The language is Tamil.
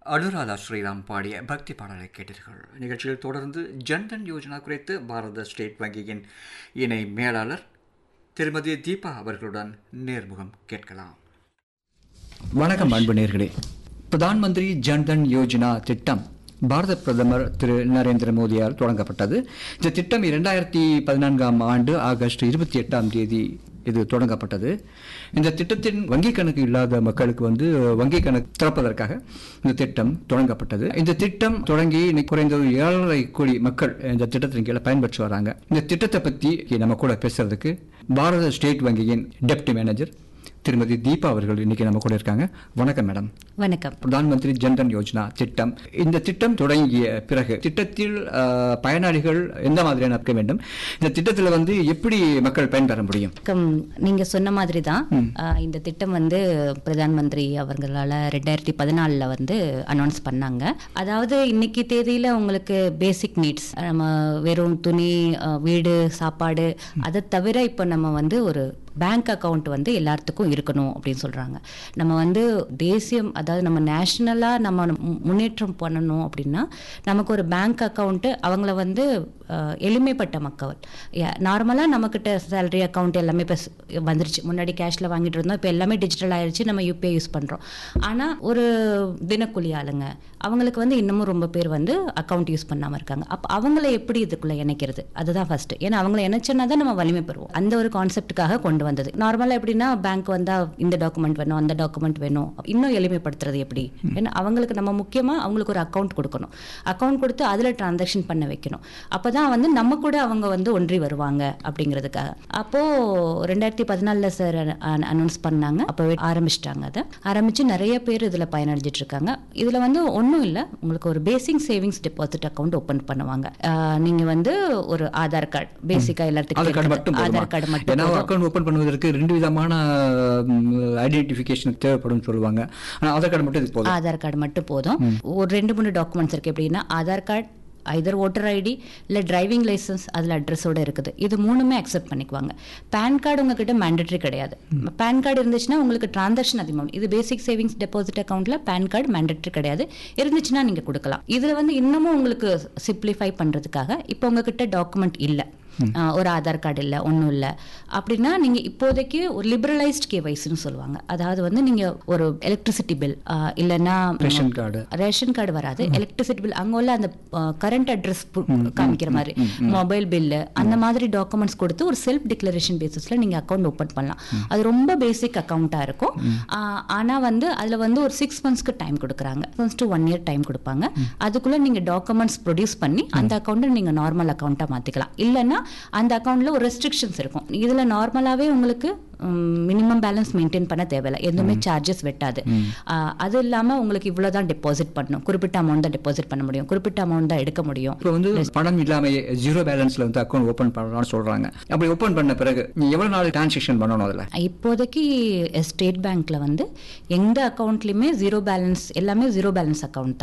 அனுராதா ஸ்ரீராம் பாடிய பக்தி பாடலை கேட்டீர்கள் நிகழ்ச்சியில் தொடர்ந்து ஜன்தன் யோஜனா குறித்து பாரத ஸ்டேட் வங்கியின் இணை மேலாளர் திருமதி தீபா அவர்களுடன் நேர்முகம் கேட்கலாம் வணக்கம் அன்பு நேர்களே பிரதான் மந்திரி ஜன்தன் யோஜனா திட்டம் பாரத பிரதமர் திரு நரேந்திர மோடியால் தொடங்கப்பட்டது இந்த திட்டம் இரண்டாயிரத்தி பதினான்காம் ஆண்டு ஆகஸ்ட் இருபத்தி எட்டாம் தேதி இது தொடங்கப்பட்டது இந்த திட்டத்தின் வங்கி கணக்கு இல்லாத மக்களுக்கு வந்து வங்கி கணக்கு திறப்பதற்காக இந்த திட்டம் தொடங்கப்பட்டது இந்த திட்டம் தொடங்கி இன்னைக்கு குறைந்தது ஏழரை கோடி மக்கள் இந்த திட்டத்தின் கீழே பயன்பெற்று வராங்க இந்த திட்டத்தை பற்றி நம்ம கூட பேசுறதுக்கு பாரத ஸ்டேட் வங்கியின் டெப்டி மேனேஜர் திருமதி தீபா அவர்கள் இன்னைக்கு நம்ம கூட இருக்காங்க வணக்கம் மேடம் வணக்கம் பிரதான் மந்திரி ஜன்தன் யோஜனா திட்டம் இந்த திட்டம் தொடங்கிய பிறகு திட்டத்தில் அஹ், பயனாளிகள் எந்த மாதிரியான இருக்க வேண்டும் இந்த திட்டத்தில் வந்து எப்படி மக்கள் பயன்பெற முடியும் வணக்கம் நீங்க சொன்ன மாதிரி தான் இந்த திட்டம் வந்து பிரதான் மந்திரி அவர்களால ரெண்டாயிரத்தி பதினாலில் வந்து அனௌன்ஸ் பண்ணாங்க அதாவது இன்னைக்கு தேதியில உங்களுக்கு பேசிக் நீட்ஸ் நம்ம வெறும் துணி அஹ், வீடு சாப்பாடு அதை தவிர இப்போ நம்ம வந்து ஒரு பேங்க் அக்கவுண்ட் வந்து எல்லாத்துக்கும் இருக்கணும் அப்படின்னு சொல்றாங்க நம்ம வந்து தேசியம் அதாவது நம்ம நேஷனலாக நம்ம மு- முன்னேற்றம் பண்ணணும் அப்படின்னா நமக்கு ஒரு பேங்க் அக்கவுண்ட்டு அவங்கள வந்து அஹ், எளிமைப்பட்ட மக்கள் நார்மலாக நம்மக்கிட்ட சேலரி அக்கவுண்ட் எல்லாமே இப்போ வந்துருச்சு முன்னாடி கேஷில் வாங்கிட்டு இருந்தோம் இப்போ எல்லாமே டிஜிட்டல் ஆயிடுச்சு நம்ம யூபிஐ யூஸ் பண்ணுறோம் ஆனால் ஒரு தினக்கூலி ஆளுங்க அவங்களுக்கு வந்து இன்னமும் ரொம்ப பேர் வந்து அக்கவுண்ட் யூஸ் பண்ணாமல் இருக்காங்க அப்போ அவங்கள எப்படி இதுக்குள்ளே இணைக்கிறது அதுதான் ஃபர்ஸ்ட் ஏன்னா அவங்கள இணைச்சோன்னா தான் நம்ம வலிமை பெறுவோம் அந்த ஒரு கான்செப்ட்டுக்காக கொண்டு வந்தது நார்மலாக எப்படின்னா பேங்க் வந்தால் இந்த டாக்குமெண்ட் வேணும் அந்த டாக்குமெண்ட் வேணும் இன்னும் எளிமைப்படுத்துறது எப்படி ஏன்னா அவங்களுக்கு நம்ம முக்கியமாக அவங்களுக்கு ஒரு அக்கவுண்ட் கொடுக்கணும் அக்கவுண்ட் கொடுத்து அதில் டிரான்சாக்ஷன் பண்ண வைக்கணும் அப்போ தான் வந்து நம்ம கூட அவங்க வந்து ஒன்றி வருவாங்க அப்படிங்கிறதுக்காக அப்போது ரெண்டாயிரத்தி பதினாலில் சார் அனௌன்ஸ் பண்ணாங்க அப்போவே ஆரம்பிச்சிட்டாங்க அதை ஆரம்பித்து நிறைய பேர் இதில் பயனடைஞ்சிட்டு இருக்காங்க இதில் வந்து ஒன்றும் இல்லை உங்களுக்கு ஒரு basic savings deposit account open பண்ணுவாங்க நீங்கள் வந்து ஒரு ஆதார் கார்டு பேசிக்காக எல்லாத்துக்கும் ஆதார் கார்டு இருக்கிறது. மட்டும் போதுமா? ஆதார் கார்டு மட்டும் ஏன்னா போதும். அக்கௌண்ட் ஓப்பன் பண்ணுவதற்கு ரெண்டு விதமான ஐடென்டிஃபிகேஷன் தேவைப்படும் சொல்லுவாங்க ஆனால் ஆதார் கார்டு மட்டும் இது போதும் ஆதார் கார்டு மட்டும் போதும் ஒரு ரெண்டு மூணு டாக்குமெண்ட்ஸ் இருக்கு எப்படின்னா Aadhaar card either voter ID இல்லை டிரைவிங் லைசன்ஸ் அதில் அட்ரஸோட இருக்குது இது மூணுமே அக்செப்ட் பண்ணிக்குவாங்க பேன் கார்டு உங்ககிட்ட மேண்டட்ரி கிடையாது பேன் கார்டு இருந்துச்சுன்னா உங்களுக்கு டிரான்சாக்ஷன் அதிகமாகும் இது பேசிக் சேவிங்ஸ் டெபாசிட் அக்கௌண்ட்ல பேன் கார்டு மேண்டட்ரி கிடையாது இருந்துச்சுன்னா நீங்கள் கொடுக்கலாம் இதில் வந்து இன்னமும் உங்களுக்கு சிம்பிளிஃபை பண்ணுறதுக்காக இப்போ உங்ககிட்ட டாக்குமெண்ட் இல்லை ஆஹ் ஒரு ஆதார் கார்டு இல்லை ஒன்றும் இல்லை அப்படின்னா நீங்கள் இப்போதைக்கு ஒரு லிபரலைஸ்ட் கேவைஸ்னு சொல்லுவாங்க அதாவது வந்து நீங்கள் ஒரு எலக்ட்ரிசிட்டி பில் இல்லைன்னா ரேஷன் கார்டு ரேஷன் கார்டு வராது எலக்ட்ரிசிட்டி பில் அங்கே உள்ள அந்த கரண்ட் அட்ரஸ் காமிக்கிற மாதிரி மொபைல் பில்லு அந்த மாதிரி டாக்குமெண்ட்ஸ் கொடுத்து ஒரு செல்ஃப் டிக்ளரேஷன் பேசிஸில் நீங்கள் அக்கௌண்ட் ஓப்பன் பண்ணலாம் அது ரொம்ப பேசிக் அக்கௌண்ட்டாக இருக்கும் ஆனால் வந்து அதில் வந்து ஒரு சிக்ஸ் மந்த்ஸ்க்கு டைம் கொடுக்குறாங்க months to one year time கொடுப்பாங்க அதுக்குள்ளே நீங்கள் டாக்குமெண்ட்ஸ் ப்ரொடியூஸ் பண்ணி அந்த அக்கௌண்ட்டை நீங்கள் நார்மல் அக்கௌண்ட்டாக மாற்றிக்கலாம் இல்லைன்னா அந்த அக்கௌண்ட்டில் ஒரு ரெஸ்ட்ரிக்ஷன்ஸ் இருக்கும் இதில் நார்மலாகவே உங்களுக்கு மினிமம் பேலன்ஸ் மெயின்டைன் பண்ண தேவையில்லை எதுவுமே சார்ஜஸ் வெட்டாது ஆஹ் அது இல்லாமல் உங்களுக்கு இவ்வளோ தான் டெபாசிட் பண்ணணும் குறிப்பிட்ட அமௌண்ட் தான் டெபாசிட் பண்ண முடியும் குறிப்பிட்ட அமௌண்ட் தான் எடுக்க முடியும் இப்போ வந்து பணம் இல்லாம ஜீரோ பேலன்ஸ்ல வந்து அக்கௌண்ட் ஓப்பன் பண்ணலாம்னு சொல்றாங்க அப்படி ஓப்பன் பண்ண பிறகு நீ எவ்வளவு நாள் டிரான்சாக்ஷன் பண்ணணும் அதுல இப்போதைக்கு ஸ்டேட் பேங்க்ல வந்து எந்த அக்கௌண்ட்லையுமே ஜீரோ பேலன்ஸ் எல்லாமே ஜீரோ பேலன்ஸ் அக்கௌண்ட் தான்